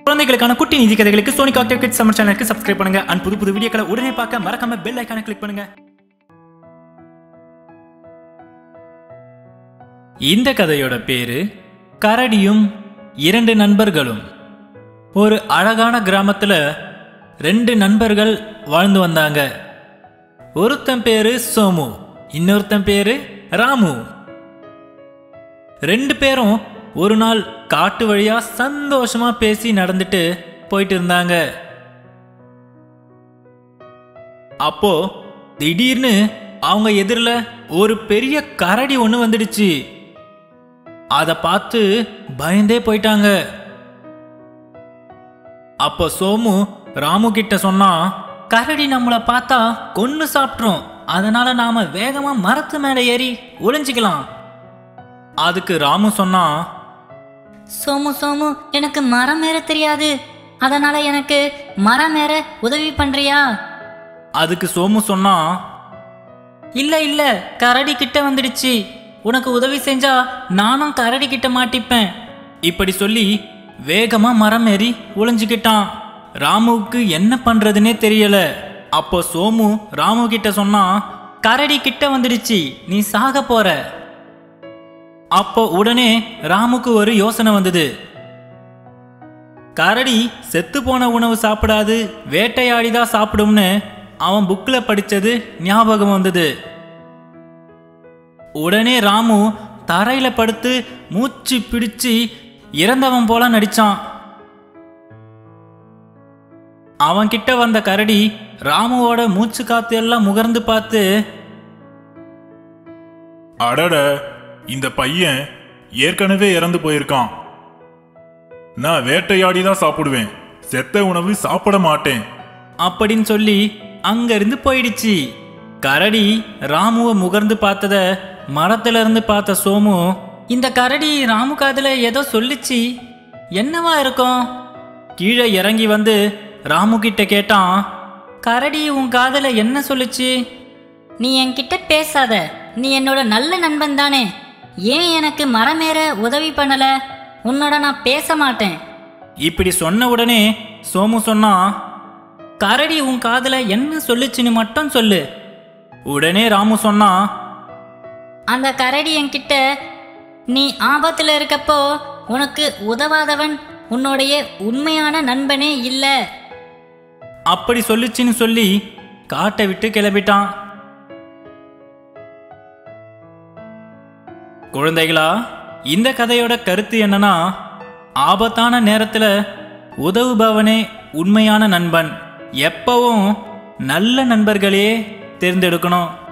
குழந்தைகளுக்கான குட்டி நிதி கதைகளுக்கு சோனி காக்டர் கிட் சம்மர் சேனலுக்கு சப்ஸ்கிரைப் பண்ணுங்க அண்ட் புது புது வீடியோக்களை உடனே பார்க்க மறக்காம பெல் ஐக்கான கிளிக் பண்ணுங்க இந்த கதையோட பேரு கரடியும் இரண்டு நண்பர்களும் ஒரு அழகான கிராமத்துல ரெண்டு நண்பர்கள் வாழ்ந்து வந்தாங்க ஒருத்தன் பேரு சோமு இன்னொருத்தன் பேரு ராமு ரெண்டு பேரும் ஒரு நாள் காட்டு வழியா சந்தோஷமா பேசி நடந்துட்டு போயிட்டு இருந்தாங்க அப்போ திடீர்னு அவங்க எதிரில் ஒரு பெரிய கரடி ஒன்று வந்துடுச்சு அதை பார்த்து பயந்தே போயிட்டாங்க அப்போ சோமு ராமு கிட்ட சொன்னா கரடி நம்மளை பார்த்தா கொன்னு சாப்பிட்றோம் அதனால நாம வேகமா மரத்து மேலே ஏறி ஒளிஞ்சிக்கலாம் அதுக்கு ராமு சொன்னா சோமு சோமு எனக்கு மரம் ஏற தெரியாது அதனால எனக்கு மரம் ஏற உதவி பண்றியா அதுக்கு சோமு சொன்னா இல்ல இல்ல கரடி கிட்ட வந்துடுச்சு உனக்கு உதவி செஞ்சா நானும் கரடி கிட்ட மாட்டிப்பேன் இப்படி சொல்லி வேகமா மரம் ஏறி ஒளிஞ்சுக்கிட்டான் ராமுவுக்கு என்ன பண்றதுனே தெரியல அப்போ சோமு ராமு கிட்ட சொன்னா கரடி கிட்ட வந்துடுச்சு நீ சாக போற அப்போ உடனே ராமுக்கு ஒரு யோசனை வந்தது கரடி செத்து போன உணவு சாப்பிடாது வேட்டையாடி தான் சாப்பிடும்னு அவன் புக்கில் படிச்சது ஞாபகம் வந்தது உடனே ராமு தரையில படுத்து மூச்சு பிடிச்சு இறந்தவன் போல நடிச்சான் அவன் கிட்ட வந்த கரடி ராமுவோட மூச்சு காத்து எல்லாம் முகர்ந்து பார்த்து அடட இந்த பையன் ஏற்கனவே இறந்து போயிருக்கான் நான் வேட்டையாடி தான் சாப்பிடுவேன் செத்த உணவு சாப்பிட மாட்டேன் அப்படின்னு சொல்லி அங்கிருந்து போயிடுச்சு கரடி ராமுவை முகர்ந்து பார்த்தத மரத்துல இருந்து பார்த்த சோமு இந்த கரடி ராமு காதுல ஏதோ சொல்லுச்சு என்னவா இருக்கும் கீழே இறங்கி வந்து ராமு கிட்ட கேட்டான் கரடி உன் காதுல என்ன சொல்லுச்சு நீ என்கிட்ட பேசாத நீ என்னோட நல்ல நண்பன் தானே ஏன் எனக்கு மரம் ஏற உதவி பண்ணல உன்னோட நான் பேச மாட்டேன் இப்படி சொன்ன உடனே சோமு சொன்னான் கரடி உன் காதுல என்ன சொல்லுச்சுன்னு மட்டும் சொல்லு உடனே ராமு சொன்னான் அந்த கரடி என்கிட்ட நீ ஆபத்துல இருக்கப்போ உனக்கு உதவாதவன் உன்னுடைய உண்மையான நண்பனே இல்லை அப்படி சொல்லுச்சுன்னு சொல்லி காட்டை விட்டு கிளம்பிட்டான் குழந்தைகளா இந்த கதையோட கருத்து என்னன்னா ஆபத்தான நேரத்துல உதவுபவனே உண்மையான நண்பன் எப்பவும் நல்ல நண்பர்களே தேர்ந்தெடுக்கணும்